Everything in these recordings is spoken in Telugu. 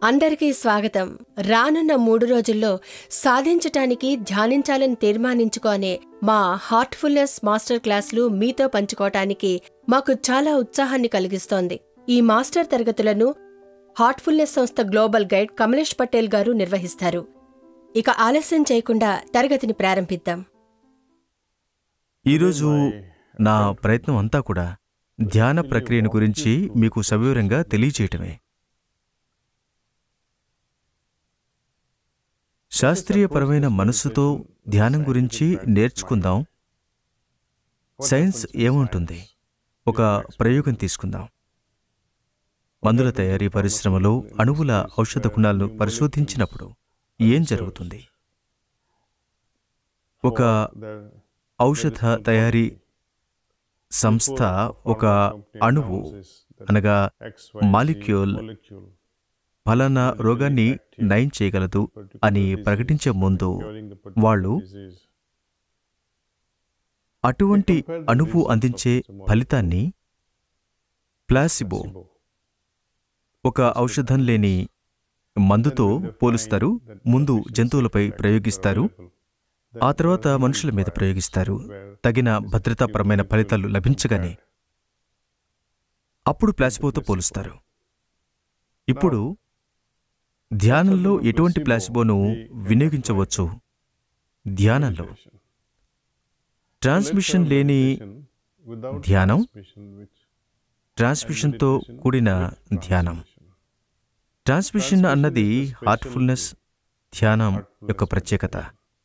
అందరికీ స్వాగతం రానున్న మూడు రోజుల్లో సాధించటానికి ధ్యానించాలని తీర్మానించుకోనే మా హార్ట్ఫుల్నెస్ మాస్టర్ క్లాసులు మీతో పంచుకోవటానికి మాకు చాలా ఉత్సాహాన్ని కలిగిస్తోంది ఈ మాస్టర్ తరగతులను హార్ట్ఫుల్నెస్ సంస్థ గ్లోబల్ గైడ్ కమలేష్ పటేల్ గారు నిర్వహిస్తారు ఇక ఆలస్యం చేయకుండా తరగతిని ప్రారంభిద్దాం ఈరోజు నా ప్రయత్నం అంతా కూడా ధ్యాన ప్రక్రియను గురించి మీకు సవివరంగా తెలియచేయటమే శాస్త్రీయపరమైన మనస్సుతో ధ్యానం గురించి నేర్చుకుందాం సైన్స్ ఏముంటుంది ఒక ప్రయోగం తీసుకుందాం మందుల తయారీ పరిశ్రమలో అణువుల ఔషధ గుణాలను పరిశోధించినప్పుడు ఏం జరుగుతుంది ఒక ఔషధ తయారీ సంస్థ ఒక అణువు అనగా మాలిక్యూల్ ఫలానా రోగాన్ని నయం చేయగలదు అని ప్రకటించే ముందు వాళ్ళు అటువంటి అణువు అందించే ఫలితాన్ని ప్లాసిబో ఒక ఔషధం లేని మందుతో పోలుస్తారు ముందు జంతువులపై ప్రయోగిస్తారు ఆ తర్వాత మనుషుల మీద ప్రయోగిస్తారు తగిన భద్రతాపరమైన ఫలితాలు లభించగానే అప్పుడు ప్లాసిబోతో పోలుస్తారు ఇప్పుడు ధ్యానంలో ఎటువంటి ప్లాసిబోను వినియోగించవచ్చు ధ్యానంలో ట్రాన్స్మిషన్ లేని ధ్యానం ట్రాన్స్మిషన్తో కూడిన ధ్యానం ట్రాన్స్మిషన్ అన్నది హార్ట్ఫుల్నెస్ ధ్యానం యొక్క ప్రత్యేకత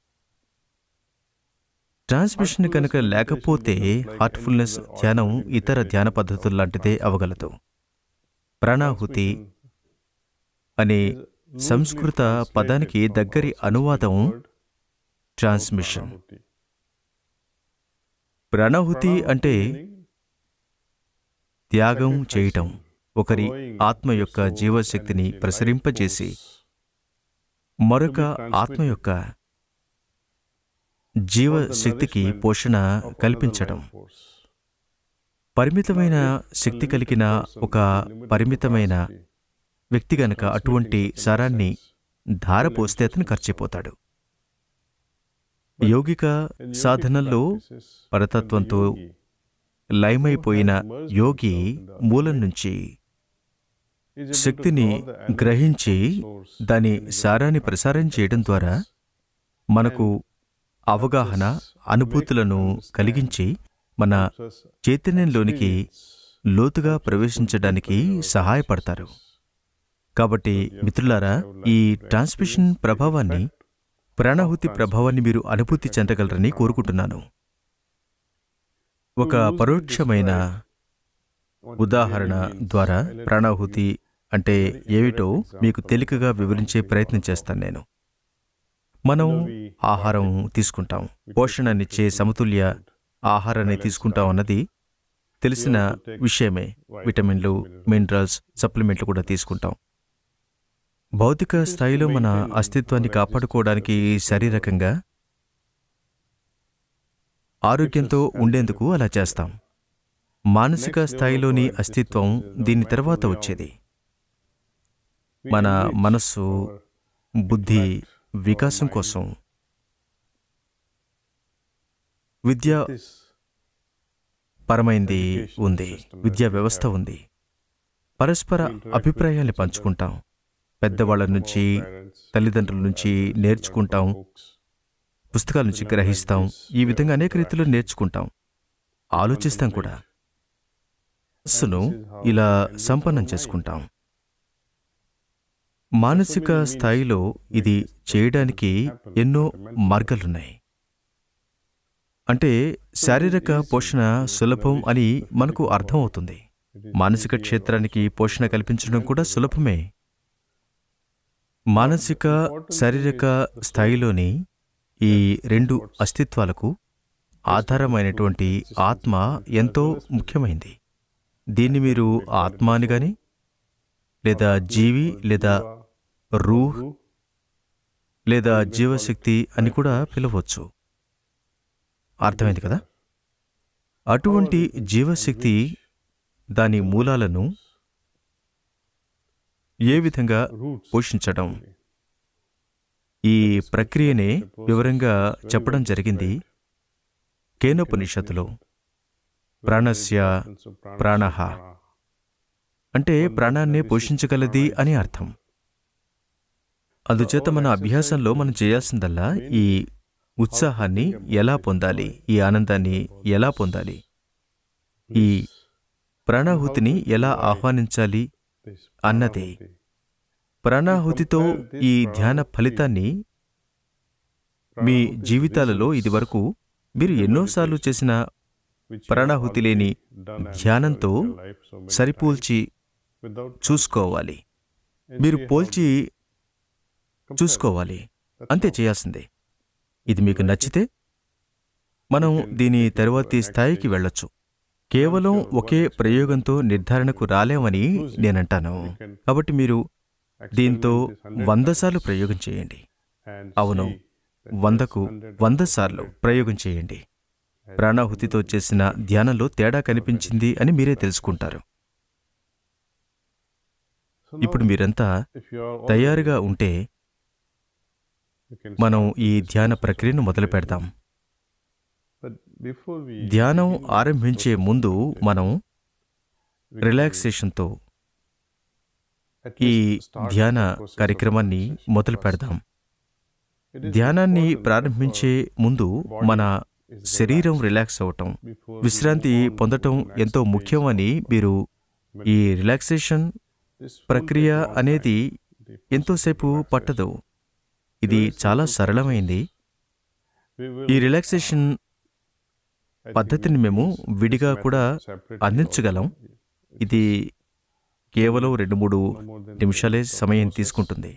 ట్రాన్స్మిషన్ కనుక లేకపోతే హార్ట్ఫుల్నెస్ ధ్యానం ఇతర ధ్యాన పద్ధతుల లాంటిదే అవగలదు ప్రాణాహుతి అనే సంస్కృత పదానికి దగ్గరి అనువాదం ట్రాన్స్మిషన్ ప్రాణాహుతి అంటే త్యాగం చేయటం ఒకరి ఆత్మ యొక్క జీవశక్తిని ప్రసరింపజేసి మరొక ఆత్మ యొక్క జీవశక్తికి పోషణ కల్పించడం పరిమితమైన శక్తి కలిగిన ఒక పరిమితమైన వ్యక్తి గనక అటువంటి సారాన్ని ధారపోస్తే అతను ఖర్చిపోతాడు యోగిక సాధనల్లో పరతత్వంతో లయమైపోయిన యోగి మూలం నుంచి శక్తిని గ్రహించి దాని సారాన్ని ప్రసారం చేయడం ద్వారా మనకు అవగాహన అనుభూతులను కలిగించి మన చైతన్యంలోనికి లోతుగా ప్రవేశించడానికి సహాయపడతారు కాబట్టి మిత్రులారా ఈ ట్రాన్స్మిషన్ ప్రభావాన్ని ప్రాణాహుతి ప్రభావాన్ని మీరు అనుభూతి చెందగలరని కోరుకుంటున్నాను ఒక పరోక్షమైన ఉదాహరణ ద్వారా ప్రాణాహుతి అంటే ఏమిటో మీకు తేలికగా వివరించే ప్రయత్నం చేస్తాను నేను మనం ఆహారం తీసుకుంటాం పోషణనిచ్చే సమతుల్య ఆహారాన్ని తీసుకుంటాం అన్నది తెలిసిన విషయమే విటమిన్లు మినరల్స్ సప్లిమెంట్లు కూడా తీసుకుంటాం భౌతిక స్థాయిలో మన అస్తిత్వాన్ని కాపాడుకోవడానికి శారీరకంగా ఆరోగ్యంతో ఉండేందుకు అలా చేస్తాం మానసిక స్థాయిలోని అస్తిత్వం దీని తర్వాత వచ్చేది మన మనస్సు బుద్ధి వికాసం కోసం విద్య పరమైంది ఉంది విద్యా వ్యవస్థ ఉంది పరస్పర అభిప్రాయాల్ని పంచుకుంటాం పెద్దవాళ్ళ నుంచి తల్లిదండ్రుల నుంచి నేర్చుకుంటాం పుస్తకాల నుంచి గ్రహిస్తాం ఈ విధంగా అనేక రీతిలో నేర్చుకుంటాం ఆలోచిస్తాం కూడా మనస్సును ఇలా సంపన్నం చేసుకుంటాం మానసిక స్థాయిలో ఇది చేయడానికి ఎన్నో మార్గాలున్నాయి అంటే శారీరక పోషణ సులభం అని మనకు అర్థమవుతుంది మానసిక క్షేత్రానికి పోషణ కల్పించడం కూడా సులభమే మానసిక శారీరక స్థాయిలోని ఈ రెండు అస్తిత్వాలకు ఆధారమైనటువంటి ఆత్మ ఎంతో ముఖ్యమైంది దీన్ని మీరు ఆత్మ అని గాని లేదా జీవి లేదా రూహ్ లేదా జీవశక్తి అని కూడా పిలవచ్చు అర్థమైంది కదా అటువంటి జీవశక్తి దాని మూలాలను ఏ విధంగా roots. పోషించడం ఈ ప్రక్రియనే వివరంగా చెప్పడం జరిగింది కేనోపనిషత్తులో ప్రాణస్య ప్రాణః అంటే ప్రాణాన్ని పోషించగలది అని అర్థం అందుచేత మన అభ్యాసంలో మనం చేయాల్సిందల్లా ఈ ఉత్సాహాన్ని ఎలా పొందాలి ఈ ఆనందాన్ని ఎలా పొందాలి ఈ ప్రాణాహుతిని ఎలా ఆహ్వానించాలి అన్నదే ప్రాణాహుతితో ఈ ధ్యాన ఫలితాన్ని మీ జీవితాలలో ఇదివరకు మీరు ఎన్నోసార్లు చేసిన ప్రాణాహుతి లేని ధ్యానంతో సరిపోల్చి చూసుకోవాలి మీరు పోల్చి చూసుకోవాలి అంతే చేయాల్సిందే ఇది మీకు నచ్చితే మనం దీని తరువాతి స్థాయికి వెళ్ళొచ్చు కేవలం ఒకే ప్రయోగంతో నిర్ధారణకు రాలేమని నేనంటాను కాబట్టి మీరు దీంతో వంద సార్లు ప్రయోగం చేయండి అవును వందకు వంద సార్లు ప్రయోగం చేయండి ప్రాణాహుతితో చేసిన ధ్యానంలో తేడా కనిపించింది అని మీరే తెలుసుకుంటారు ఇప్పుడు మీరంతా తయారుగా ఉంటే మనం ఈ ధ్యాన ప్రక్రియను మొదలు పెడదాం ధ్యానం ఆరంభించే ముందు మనం రిలాక్సేషన్తో ఈ ధ్యాన కార్యక్రమాన్ని మొదలు పెడదాం ధ్యానాన్ని ప్రారంభించే ముందు మన శరీరం రిలాక్స్ అవటం విశ్రాంతి పొందటం ఎంతో ముఖ్యమని మీరు ఈ రిలాక్సేషన్ ప్రక్రియ అనేది ఎంతోసేపు పట్టదు ఇది చాలా సరళమైంది ఈ రిలాక్సేషన్ పద్ధతిని మేము విడిగా కూడా అందించగలం ఇది కేవలం రెండు మూడు నిమిషాలే సమయం తీసుకుంటుంది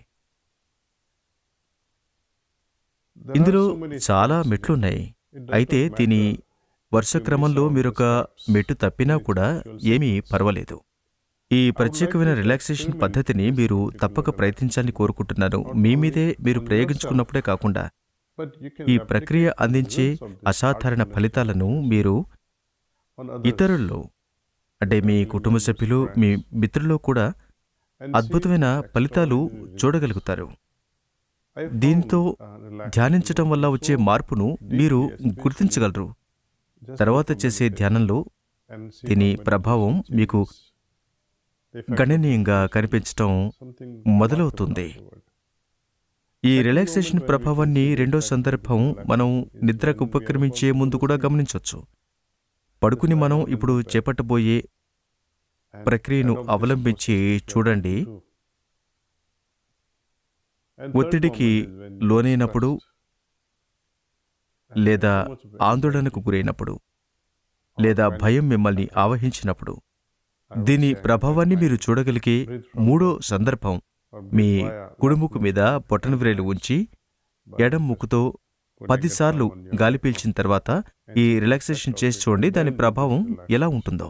ఇందులో చాలా మెట్లున్నాయి అయితే దీని వరుస క్రమంలో మీరొక మెట్టు తప్పినా కూడా ఏమీ పర్వాలేదు ఈ ప్రత్యేకమైన రిలాక్సేషన్ పద్ధతిని మీరు తప్పక ప్రయత్నించాలని కోరుకుంటున్నాను మీ మీదే మీరు ప్రయోగించుకున్నప్పుడే కాకుండా ఈ ప్రక్రియ అందించే అసాధారణ ఫలితాలను మీరు ఇతరుల్లో అంటే మీ కుటుంబ సభ్యులు మీ మిత్రుల్లో కూడా అద్భుతమైన ఫలితాలు చూడగలుగుతారు దీంతో ధ్యానించటం వల్ల వచ్చే మార్పును మీరు గుర్తించగలరు తర్వాత చేసే ధ్యానంలో దీని ప్రభావం మీకు గణనీయంగా కనిపించటం మొదలవుతుంది ఈ రిలాక్సేషన్ ప్రభావాన్ని రెండో సందర్భం మనం నిద్రకు ఉపక్రమించే ముందు కూడా గమనించవచ్చు పడుకుని మనం ఇప్పుడు చేపట్టబోయే ప్రక్రియను అవలంబించి చూడండి ఒత్తిడికి లోనైనప్పుడు లేదా ఆందోళనకు గురైనప్పుడు లేదా భయం మిమ్మల్ని ఆవహించినప్పుడు దీని ప్రభావాన్ని మీరు చూడగలిగే మూడో సందర్భం మీ కుడుముకు మీద బొటన వ్రేలు ఉంచి ఎడం ముక్కుతో పదిసార్లు గాలి పీల్చిన తర్వాత ఈ రిలాక్సేషన్ చేసి చూడండి దాని ప్రభావం ఎలా ఉంటుందో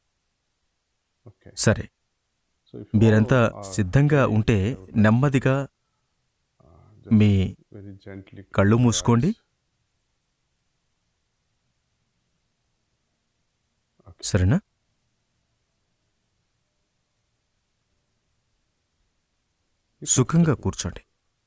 సరే మీరంతా సిద్ధంగా ఉంటే నెమ్మదిగా మీ కళ్ళు మూసుకోండి సరేనా సుఖంగా కూర్చోండి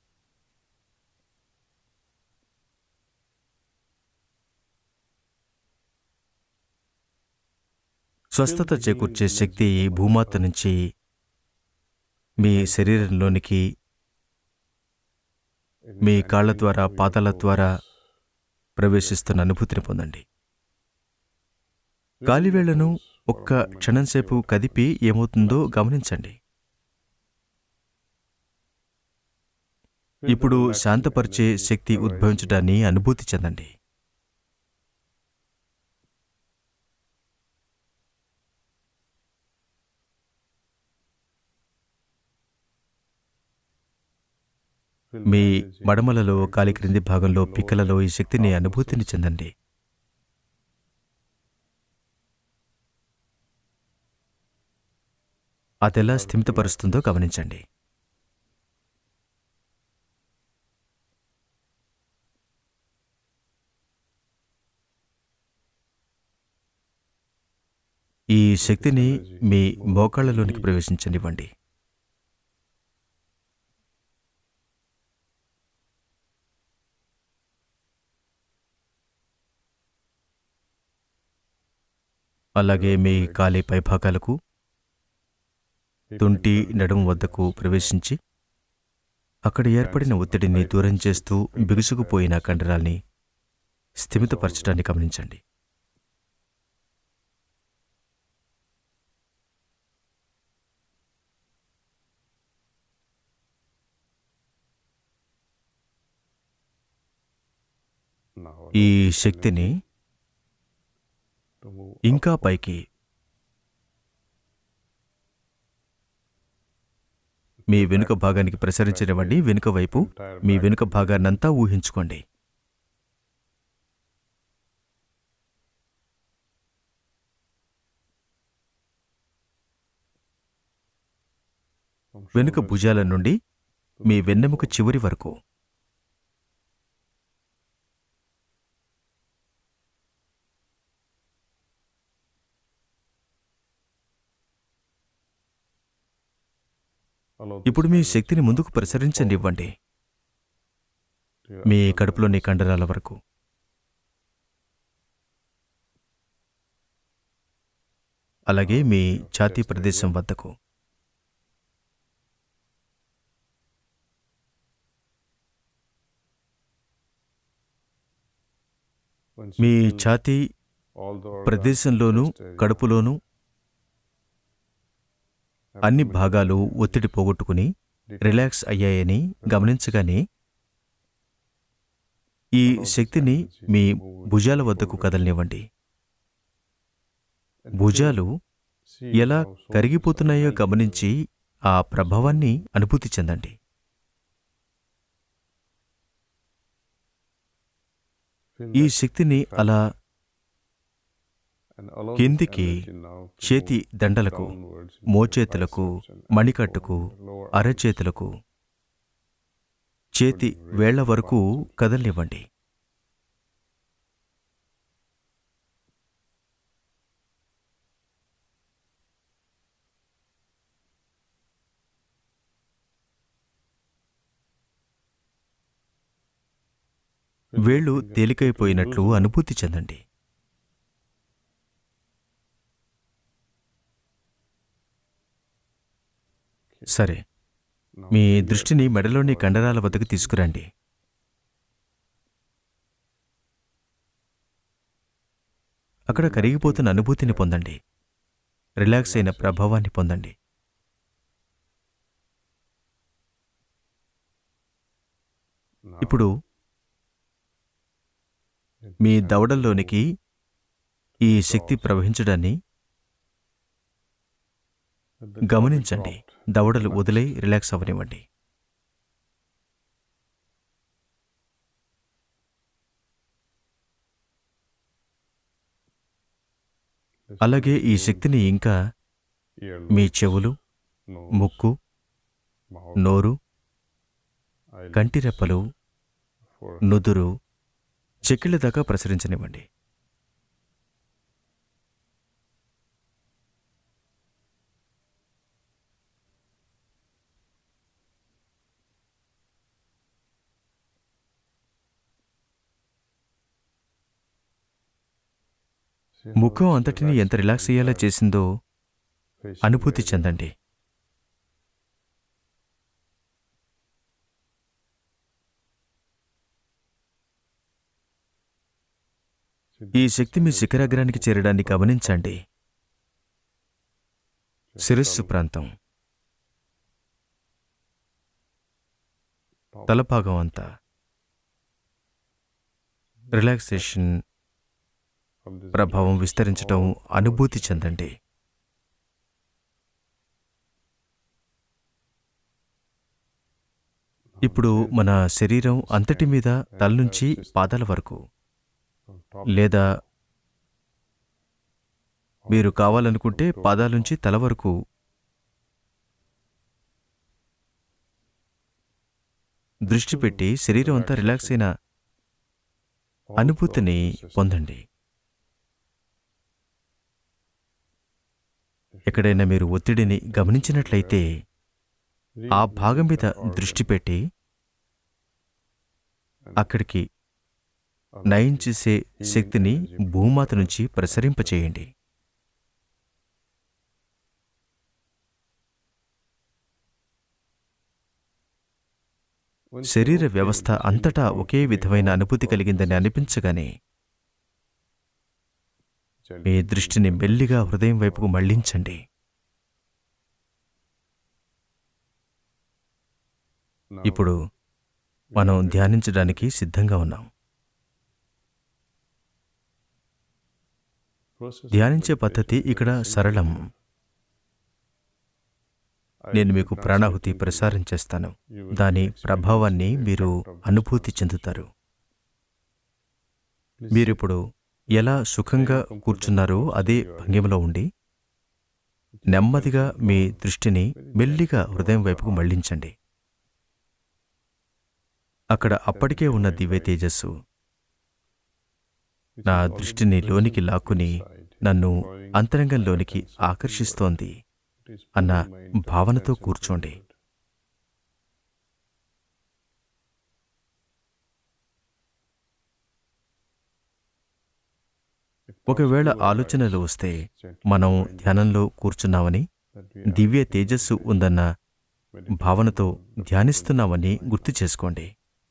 స్వస్థత చేకూర్చే శక్తి భూమాత నుంచి మీ శరీరంలోనికి మీ కాళ్ళ ద్వారా పాదాల ద్వారా ప్రవేశిస్తున్న అనుభూతిని పొందండి గాలివేళ్లను ఒక్క క్షణంసేపు కదిపి ఏమవుతుందో గమనించండి ఇప్పుడు శాంతపరిచే శక్తి ఉద్భవించడాన్ని అనుభూతి చెందండి మీ మడమలలో కాలి క్రింది భాగంలో పిక్కలలో ఈ శక్తిని అనుభూతిని చెందండి అదెలా స్థిమితపరుస్తుందో గమనించండి ఈ శక్తిని మీ మోకాళ్ళలోనికి ప్రవేశించనివ్వండి అలాగే మీ కాలి పైభాగాలకు తుంటి నడుము వద్దకు ప్రవేశించి అక్కడ ఏర్పడిన ఒత్తిడిని దూరం చేస్తూ బిగుసుకుపోయిన కండరాల్ని స్థిమితపరచడాన్ని గమనించండి ఈ శక్తిని ఇంకా పైకి మీ వెనుక భాగానికి ప్రసరించనివ్వండి వెనుక వైపు మీ వెనుక భాగాన్నంతా ఊహించుకోండి వెనుక భుజాల నుండి మీ వెన్నెముక చివరి వరకు ఇప్పుడు మీ శక్తిని ముందుకు ప్రసరించనివ్వండి మీ కడుపులోని కండరాల వరకు అలాగే మీ ఛాతీ ప్రదేశం వద్దకు మీ ఛాతీ ప్రదేశంలోనూ కడుపులోనూ అన్ని భాగాలు ఒత్తిడి పోగొట్టుకుని రిలాక్స్ అయ్యాయని గమనించగానే ఈ శక్తిని మీ భుజాల వద్దకు కదలనివ్వండి భుజాలు ఎలా కరిగిపోతున్నాయో గమనించి ఆ ప్రభావాన్ని అనుభూతి చెందండి ఈ శక్తిని అలా కిందికి చేతి దండలకు మోచేతులకు మణికట్టుకు అరచేతులకు చేతి వేళ్ల వరకు కదలనివ్వండి వేళ్ళు తేలికైపోయినట్లు అనుభూతి చెందండి సరే మీ దృష్టిని మెడలోని కండరాల వద్దకు తీసుకురండి అక్కడ కరిగిపోతున్న అనుభూతిని పొందండి రిలాక్స్ అయిన ప్రభావాన్ని పొందండి ఇప్పుడు మీ దవడల్లోనికి ఈ శక్తి ప్రవహించడాన్ని గమనించండి దవడలు వదిలే రిలాక్స్ అవ్వనివ్వండి అలాగే ఈ శక్తిని ఇంకా మీ చెవులు ముక్కు నోరు కంటిరెప్పలు నుదురు చెక్కిళ్ళ దాకా ప్రసరించనివ్వండి ముఖం అంతటిని ఎంత రిలాక్స్ అయ్యేలా చేసిందో అనుభూతి చెందండి ఈ శక్తి మీ శిఖరాగ్రానికి చేరడాన్ని గమనించండి శిరస్సు ప్రాంతం తలభాగం అంతా రిలాక్సేషన్ ప్రభావం విస్తరించటం అనుభూతి చెందండి ఇప్పుడు మన శరీరం అంతటి మీద తల నుంచి పాదాల వరకు లేదా మీరు కావాలనుకుంటే పాదాల నుంచి తల వరకు దృష్టి పెట్టి శరీరం అంతా రిలాక్స్ అయిన అనుభూతిని పొందండి ఎక్కడైనా మీరు ఒత్తిడిని గమనించినట్లయితే ఆ భాగం మీద దృష్టి పెట్టి అక్కడికి నయం చేసే శక్తిని భూమాత నుంచి ప్రసరింపచేయండి శరీర వ్యవస్థ అంతటా ఒకే విధమైన అనుభూతి కలిగిందని అనిపించగానే మీ దృష్టిని మెల్లిగా హృదయం వైపుకు మళ్లించండి ఇప్పుడు మనం ధ్యానించడానికి సిద్ధంగా ఉన్నాం ధ్యానించే పద్ధతి ఇక్కడ సరళం నేను మీకు ప్రాణాహుతి ప్రసారం చేస్తాను దాని ప్రభావాన్ని మీరు అనుభూతి చెందుతారు మీరిప్పుడు ఎలా సుఖంగా కూర్చున్నారో అదే భంగిమలో ఉండి నెమ్మదిగా మీ దృష్టిని మెల్లిగా హృదయం వైపుకు మళ్లించండి అక్కడ అప్పటికే ఉన్న దివ్య తేజస్సు నా దృష్టిని లోనికి లాక్కుని నన్ను అంతరంగంలోనికి ఆకర్షిస్తోంది అన్న భావనతో కూర్చోండి ఒకవేళ ఆలోచనలు వస్తే మనం ధ్యానంలో కూర్చున్నామని దివ్య తేజస్సు ఉందన్న భావనతో ధ్యానిస్తున్నామని గుర్తు చేసుకోండి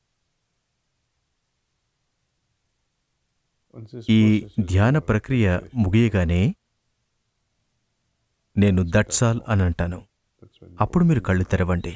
ఈ ధ్యాన ప్రక్రియ ముగియగానే నేను దట్సాల్ అని అంటాను అప్పుడు మీరు కళ్ళు తెరవండి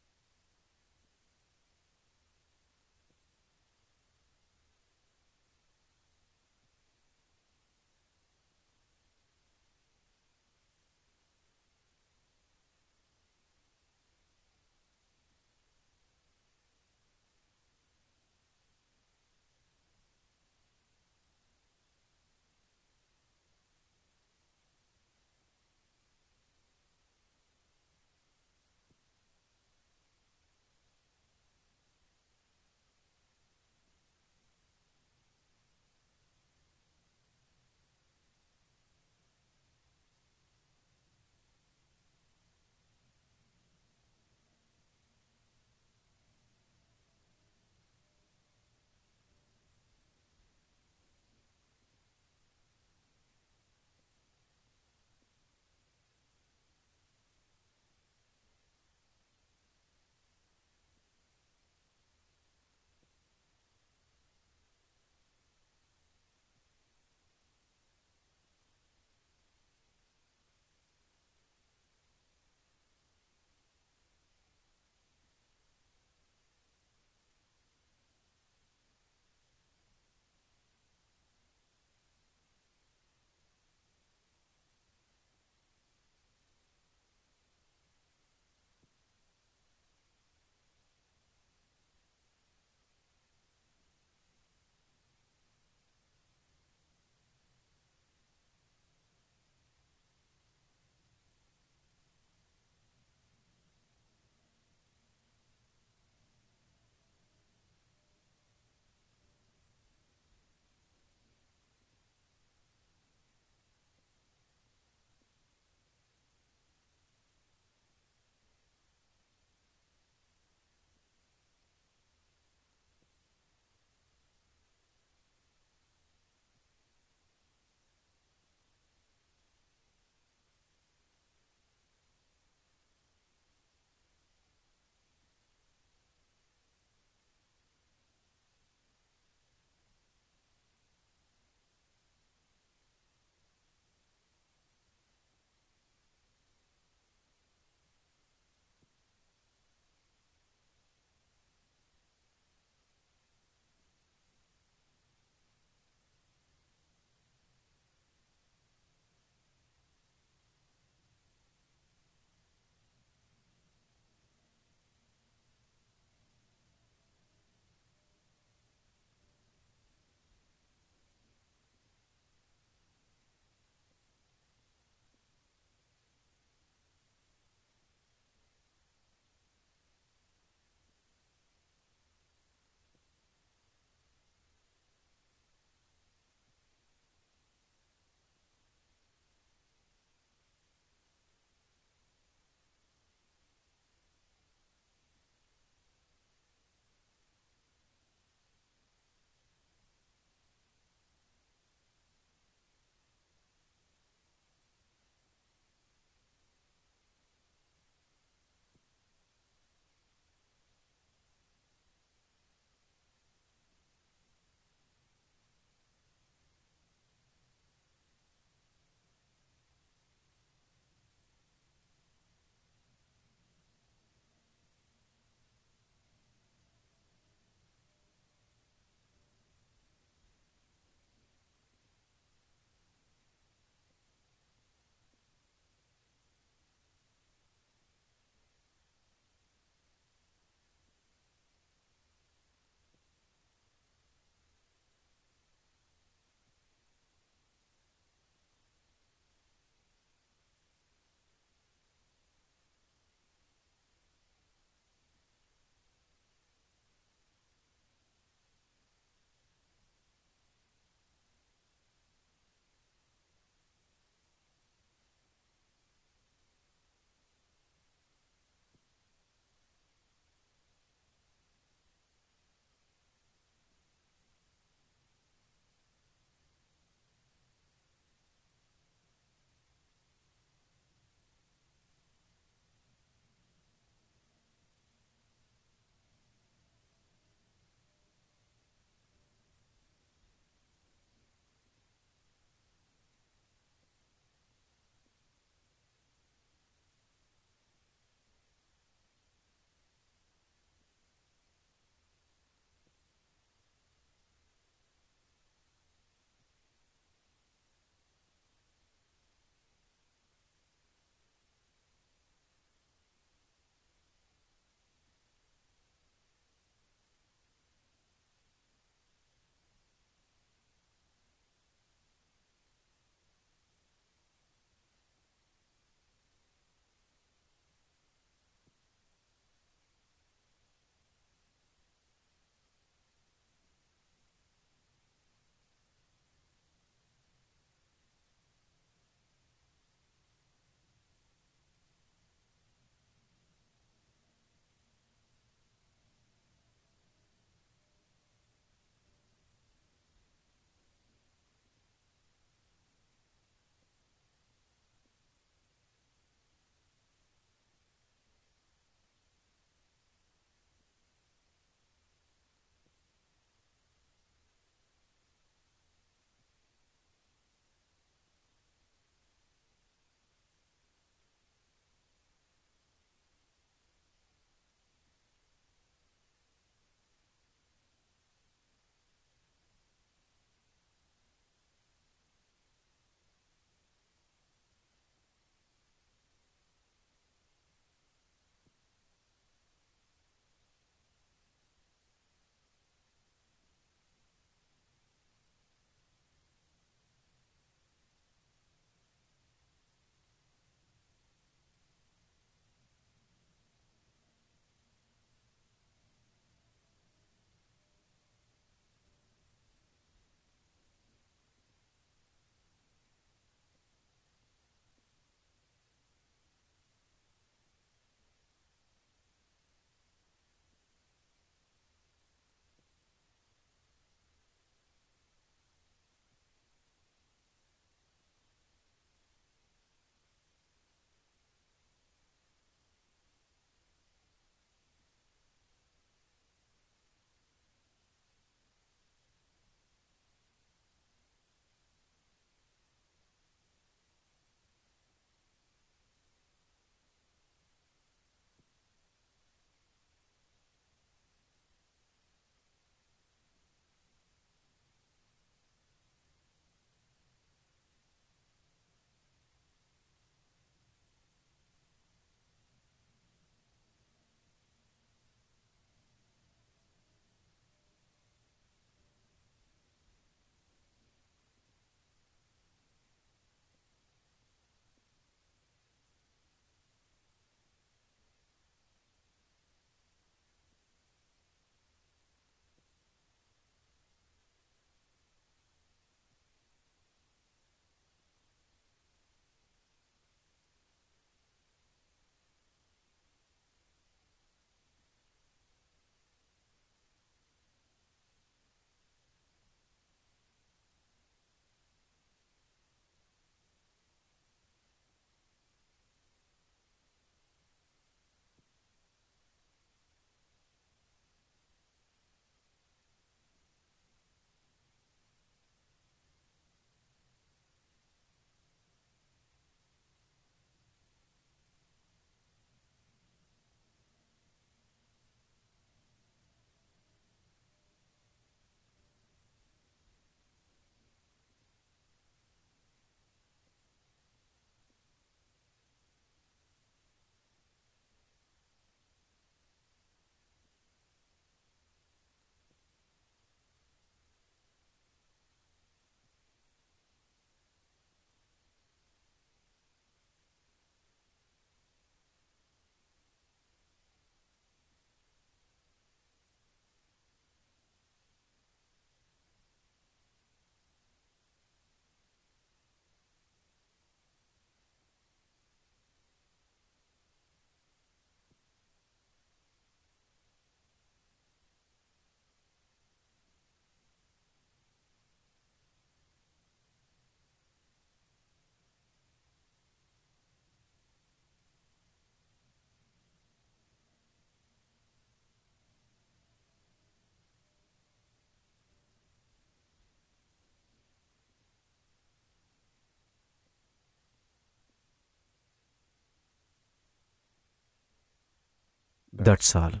దట్స్ ఆల్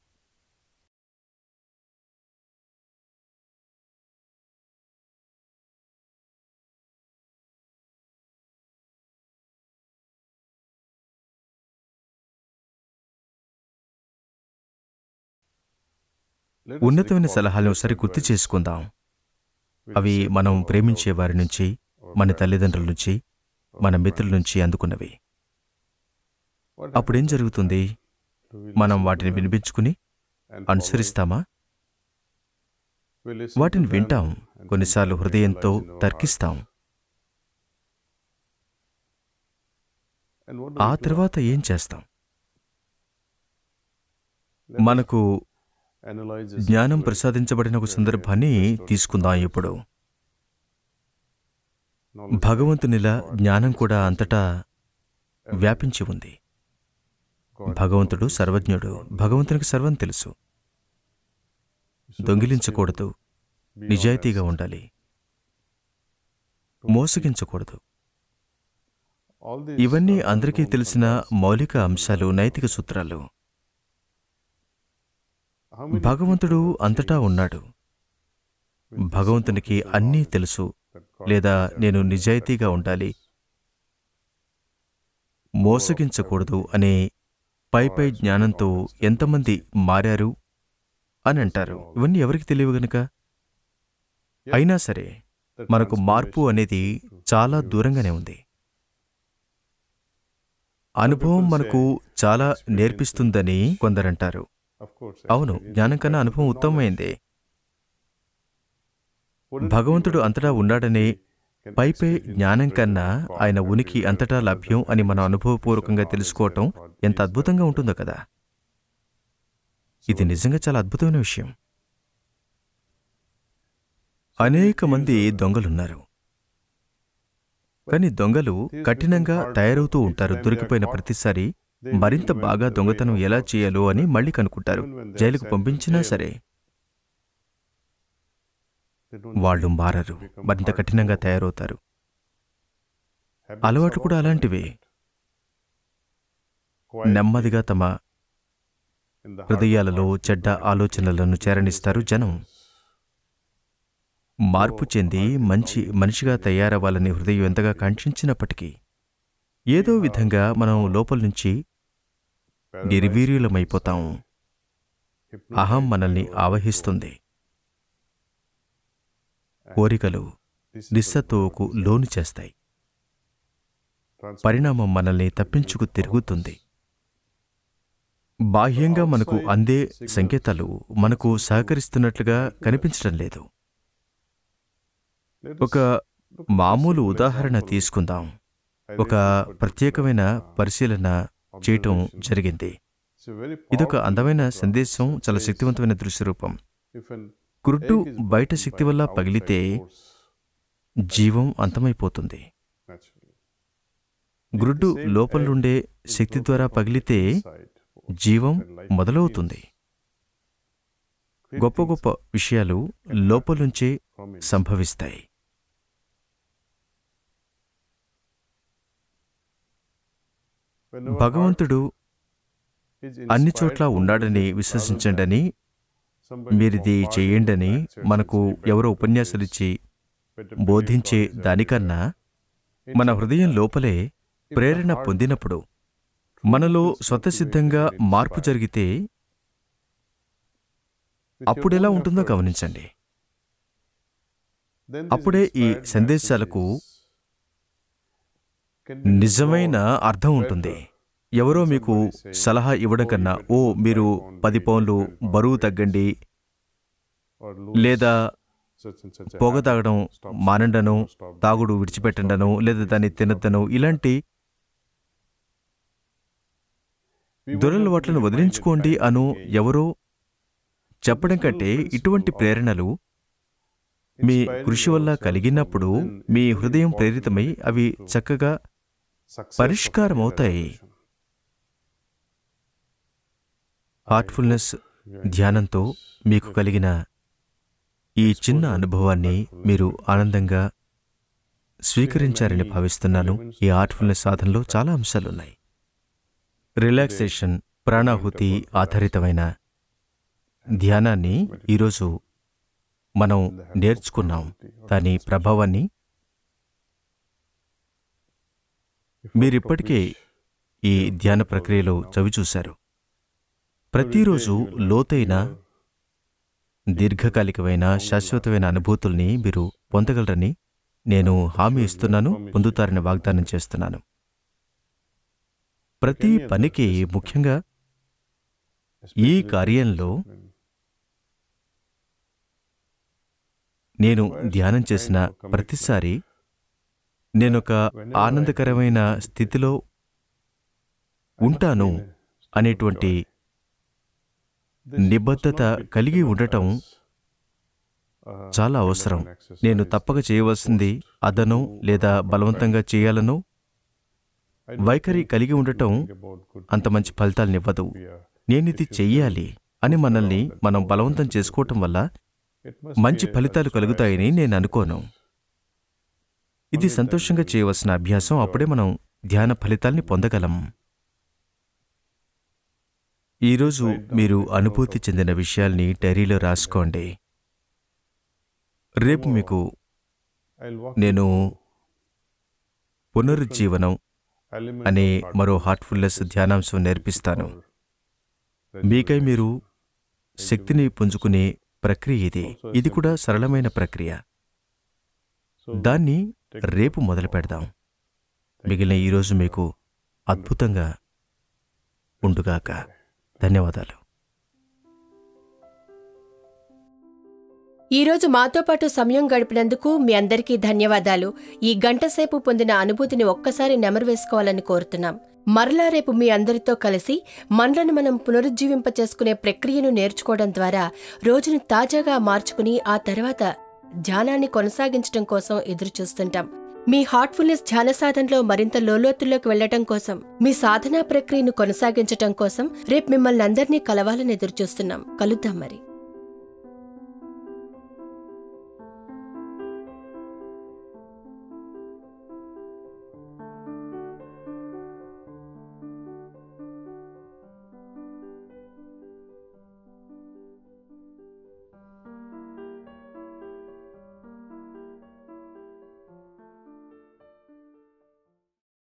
ఉన్నతమైన సలహాలను ఒకసారి గుర్తు చేసుకుందాం అవి మనం ప్రేమించే వారి నుంచి మన తల్లిదండ్రుల నుంచి మన మిత్రుల నుంచి అందుకున్నవి అప్పుడేం జరుగుతుంది మనం వాటిని వినిపించుకుని అనుసరిస్తామా వాటిని వింటాం కొన్నిసార్లు హృదయంతో తర్కిస్తాం ఆ తర్వాత ఏం చేస్తాం మనకు జ్ఞానం ప్రసాదించబడిన ఒక సందర్భాన్ని తీసుకుందాం ఇప్పుడు భగవంతునిలా జ్ఞానం కూడా అంతటా వ్యాపించి ఉంది భగవంతుడు సర్వజ్ఞుడు భగవంతునికి సర్వం తెలుసు దొంగిలించకూడదు నిజాయితీగా ఉండాలి మోసగించకూడదు ఇవన్నీ అందరికీ తెలిసిన మౌలిక అంశాలు నైతిక సూత్రాలు భగవంతుడు అంతటా ఉన్నాడు భగవంతునికి అన్నీ తెలుసు లేదా నేను నిజాయితీగా ఉండాలి మోసగించకూడదు అనే పై పై జ్ఞానంతో ఎంతమంది మారారు అని అంటారు ఇవన్నీ ఎవరికి తెలియవు గనుక అయినా సరే మనకు మార్పు అనేది చాలా దూరంగానే ఉంది అనుభవం మనకు చాలా నేర్పిస్తుందని కొందరంటారు అవును జ్ఞానం కన్నా అనుభవం ఉత్తమమైందే భగవంతుడు అంతటా ఉన్నాడనే పైపై జ్ఞానం కన్నా ఆయన ఉనికి అంతటా లభ్యం అని మనం అనుభవపూర్వకంగా తెలుసుకోవటం ఎంత అద్భుతంగా ఉంటుందో కదా ఇది నిజంగా చాలా అద్భుతమైన విషయం అనేక మంది దొంగలున్నారు కానీ దొంగలు కఠినంగా తయారవుతూ ఉంటారు దొరికిపోయిన ప్రతిసారి మరింత బాగా దొంగతనం ఎలా చేయాలో అని మళ్ళీ కనుక్కుంటారు జైలుకు పంపించినా సరే వాళ్ళు మారరు మరింత కఠినంగా తయారవుతారు అలవాట్లు కూడా అలాంటివే నెమ్మదిగా తమ హృదయాలలో చెడ్డ ఆలోచనలను చేరనిస్తారు జనం మార్పు చెంది మంచి మనిషిగా తయారవ్వాలని హృదయం ఎంతగా కాంక్షించినప్పటికీ ఏదో విధంగా మనం లోపల నుంచి నిర్వీర్యులమైపోతాం అహం మనల్ని ఆవహిస్తుంది కోరికలు నిస్సత్తువకు లోను చేస్తాయి పరిణామం మనల్ని తప్పించుకు తిరుగుతుంది బాహ్యంగా మనకు అందే సంకేతాలు మనకు సహకరిస్తున్నట్లుగా కనిపించడం లేదు ఒక మామూలు ఉదాహరణ తీసుకుందాం ఒక ప్రత్యేకమైన పరిశీలన చేయటం జరిగింది ఇదొక అందమైన సందేశం చాలా శక్తివంతమైన దృశ్యరూపం గుడ్డు బయట శక్తి వల్ల పగిలితే జీవం అంతమైపోతుంది గ్రుడ్డు లోపలుండే శక్తి ద్వారా పగిలితే జీవం మొదలవుతుంది గొప్ప గొప్ప విషయాలు లోపలుంచే సంభవిస్తాయి భగవంతుడు అన్ని చోట్ల ఉన్నాడని విశ్వసించండని మీరిది చేయండని మనకు ఎవరో ఉపన్యాసాలిచ్చి బోధించే దానికన్నా మన హృదయం లోపలే ప్రేరణ పొందినప్పుడు మనలో స్వతసిద్ధంగా మార్పు జరిగితే అప్పుడెలా ఉంటుందో గమనించండి అప్పుడే ఈ సందేశాలకు నిజమైన అర్థం ఉంటుంది ఎవరో మీకు సలహా ఇవ్వడం కన్నా ఓ మీరు పది పౌన్లు బరువు తగ్గండి లేదా పొగ తాగడం మానండను తాగుడు విడిచిపెట్టండను లేదా దాన్ని తినద్దను ఇలాంటి దురలవాట్లను వదిలించుకోండి అను ఎవరో చెప్పడం కంటే ఇటువంటి ప్రేరణలు మీ కృషి వల్ల కలిగినప్పుడు మీ హృదయం ప్రేరితమై అవి చక్కగా పరిష్కారమవుతాయి హార్ట్ఫుల్నెస్ ధ్యానంతో మీకు కలిగిన ఈ చిన్న అనుభవాన్ని మీరు ఆనందంగా స్వీకరించారని భావిస్తున్నాను ఈ హార్ట్ఫుల్నెస్ సాధనలో చాలా అంశాలున్నాయి రిలాక్సేషన్ ప్రాణాహుతి ఆధారితమైన ధ్యానాన్ని ఈరోజు మనం నేర్చుకున్నాం దాని ప్రభావాన్ని మీరిప్పటికే ఈ ధ్యాన ప్రక్రియలో చవిచూశారు ప్రతిరోజు లోతైన దీర్ఘకాలికమైన శాశ్వతమైన అనుభూతుల్ని మీరు పొందగలరని నేను హామీ ఇస్తున్నాను పొందుతారని వాగ్దానం చేస్తున్నాను ప్రతి పనికి ముఖ్యంగా ఈ కార్యంలో నేను ధ్యానం చేసిన ప్రతిసారి నేనొక ఆనందకరమైన స్థితిలో ఉంటాను అనేటువంటి నిబద్ధత కలిగి ఉండటం చాలా అవసరం నేను తప్పక చేయవలసింది అదనో లేదా బలవంతంగా చేయాలనో వైఖరి కలిగి ఉండటం అంత మంచి ఫలితాలనివ్వదు నేనిది చెయ్యాలి అని మనల్ని మనం బలవంతం చేసుకోవటం వల్ల మంచి ఫలితాలు కలుగుతాయని నేను అనుకోను ఇది సంతోషంగా చేయవలసిన అభ్యాసం అప్పుడే మనం ధ్యాన ఫలితాల్ని పొందగలం ఈరోజు మీరు అనుభూతి చెందిన విషయాల్ని డైరీలో రాసుకోండి రేపు మీకు నేను పునరుజ్జీవనం అనే మరో హార్ట్ఫుల్నెస్ ధ్యానాంశం నేర్పిస్తాను మీకై మీరు శక్తిని పుంజుకునే ప్రక్రియ ఇది ఇది కూడా సరళమైన ప్రక్రియ దాన్ని రేపు మొదలు పెడదాం మిగిలిన ఈరోజు మీకు అద్భుతంగా ఉండుగాక ధన్యవాదాలు ఈరోజు మాతో పాటు సమయం గడిపినందుకు మీ అందరికీ ధన్యవాదాలు ఈ గంటసేపు పొందిన అనుభూతిని ఒక్కసారి నెమరు వేసుకోవాలని కోరుతున్నాం మరలా రేపు మీ అందరితో కలిసి మనలను మనం పునరుజ్జీవింప చేసుకునే ప్రక్రియను నేర్చుకోవడం ద్వారా రోజును తాజాగా మార్చుకుని ఆ తర్వాత ధ్యానాన్ని కొనసాగించడం కోసం ఎదురుచూస్తుంటాం మీ హార్ట్ఫుల్నెస్ ధ్యాన సాధనలో మరింత లోలోతుల్లోకి వెళ్లటం కోసం మీ సాధనా ప్రక్రియను కొనసాగించటం కోసం రేపు మిమ్మల్ని అందరినీ కలవాలని ఎదురుచూస్తున్నాం కలుద్దాం మరి